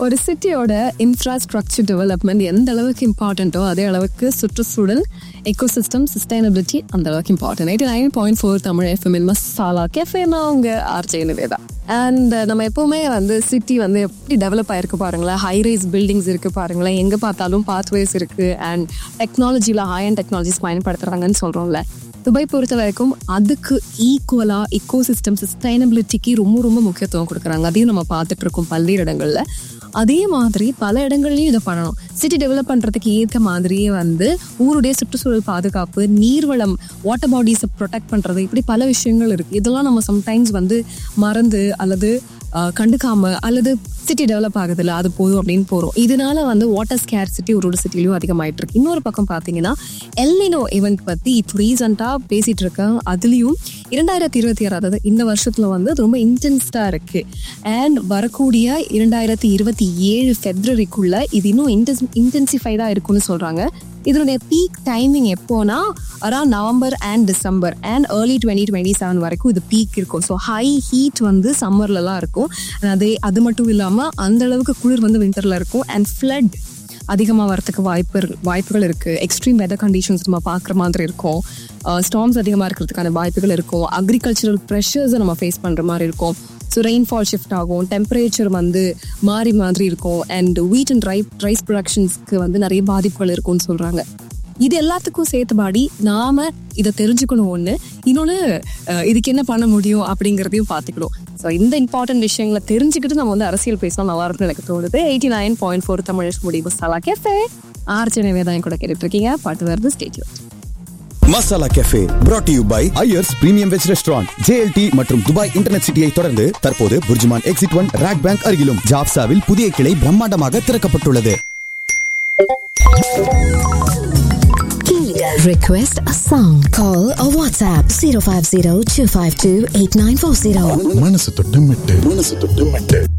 ஒரு சிட்டியோட infrastructure development எந்த அளவுக்கு இம்பார்ட்டண்ட்டோ அதே அளவுக்கு சுற்றுச்சூழல் எக்கோசிஸ்டம் சஸ்டைனபிலிட்டி அந்த அளவுக்கு important eighty nine point four Tamil FM masala கேஃபேனா அவங்க ஆர்ஜே நிவேதா அண்ட் நம்ம எப்பவுமே வந்து சிட்டி வந்து எப்படி டெவலப் ஆயிருக்கு பாருங்களேன் ஹை ரைஸ் பில்டிங்ஸ் இருக்கு பாருங்களேன் எங்க பார்த்தாலும் பாத்வேஸ் இருக்கு அண்ட் டெக்னாலஜியில் ஹை அண்ட் டெக்னாலஜிஸ் பயன்படுத்துறாங்கன்னு சொல்றோம்ல துபாய் பொறுத்த வரைக்கும் அதுக்கு ஈக்குவலா இக்கோ சிஸ்டம் சஸ்டைனபிலிட்டிக்கு ரொம்ப ரொம்ப முக்கியத்துவம் கொடுக்குறாங்க அதையும் நம்ம பார்த்துட்டு இருக்கோம் பல்வேறு இடங்கள்ல அதே மாதிரி பல இடங்கள்லயும் இதை பண்ணணும் சிட்டி டெவலப் பண்றதுக்கு ஏற்ற மாதிரியே வந்து ஊருடைய சுற்றுச்சூழல் பாதுகாப்பு நீர்வளம் வாட்டர் பாடிஸை ப்ரொடெக்ட் பண்றது இப்படி பல விஷயங்கள் இருக்கு இதெல்லாம் நம்ம சம்டைம்ஸ் வந்து மறந்து அல்லது ஆஹ், கண்டுக்காம அல்லது சிட்டி டெவலப் ஆகுதுல்ல அது போதும் அப்படின்னு போறோம் இதனால வந்து வாட்டர் ஸ்கேர் சிட்டி ஒரு ஒரு சிட்டிலையும் அதிகமாயிட்டு இருக்கு இன்னொரு பக்கம் பாத்தீங்கன்னா எல்லினோ ஈவெண்ட் பத்தி இப்போ ரீசெண்டா பேசிட்டு இருக்கேன் அதுலயும் இரண்டாயிரத்தி இருபத்தி ஆறு அதாவது இந்த வருஷத்துல வந்து அது ரொம்ப இன்டென்ஸ்டா இருக்கு அண்ட் வரக்கூடிய இரண்டாயிரத்தி இருபத்தி ஏழு ஃபெப்ரவரிக்குள்ள இது இன்னும் இன்டென்ஸ் இன்டென்சிஃபைடா இருக்கும்னு சொல்றாங்க இதனுடைய பீக் டைமிங் எப்போனா around November and December and early twenty twenty seven வரைக்கும் இது பீக் இருக்கும் ஸோ ஹை ஹீட் வந்து சம்மர்லலாம் இருக்கும் And அதே அது மட்டும் இல்லாமல் அந்த அளவுக்கு குளிர் வந்து விண்டரில் இருக்கும் அண்ட் ஃப்ளட் அதிகமாக வரத்துக்கு வாய்ப்பு இரு- வாய்ப்புகள் இருக்குது எக்ஸ்ட்ரீம் வெதர் கண்டிஷன்ஸ் நம்ம பார்க்குற மாதிரி இருக்கும் ஸ்டார்ம்ஸ் அதிகமாக இருக்கிறதுக்கான வாய்ப்புகள் இருக்கும் அக்ரிகல்ச்சரல் ப்ரெஷர்ஸை நம்ம ஃபேஸ் பண்ணுற மாதிரி இருக்கும் ஸோ ரெயின்ஃபால் ஷிஃப்ட் ஆகும் டெம்பரேச்சர் வந்து மாறி மாதிரி இருக்கும் அண்ட் வீட் அண்ட் ரை ரைஸ் ப்ரொடக்ஷன்ஸ்க்கு வந்து நிறைய பாதிப்புகள் இருக்கும்னு சொல்கிறாங்க இது எல்லாத்துக்கும் சேர்த்துபாடி நாம இதை தெரிஞ்சுக்கணும் ஒன்று இன்னொன்று அஹ், இதுக்கு என்ன பண்ண முடியும் அப்படிங்கிறதையும் பார்த்துக்கணும் ஸோ இந்த இம்பார்ட்டன்ட் விஷயங்களை தெரிஞ்சுக்கிட்டு நம்ம வந்து அரசியல் பேசினா நல்லா இருக்கும்னு எனக்கு தோணுது eighty nine point four Tamil முடிவு சலா கேஃபே ஆர்ச்சனை தான் கூட கேட்டுட்டு இருக்கீங்க பாட்டு வருது stadium masala cafe brought to you by Iyers premium veg restaurant JLT மற்றும் துபாய் இன்டர்நெட் சிட்டியை தொடர்ந்து தற்போது BurJuman exit one rock bank அருகிலும் ஜாப்சாவில் புதிய கிளை பிரம்மாண்டமாக திறக்கப்பட்டுள்ளது Request a song. Call or WhatsApp 050 252 8940. மனசு தொட்டு மெட்டு மனசு தொட்டு மெட்டு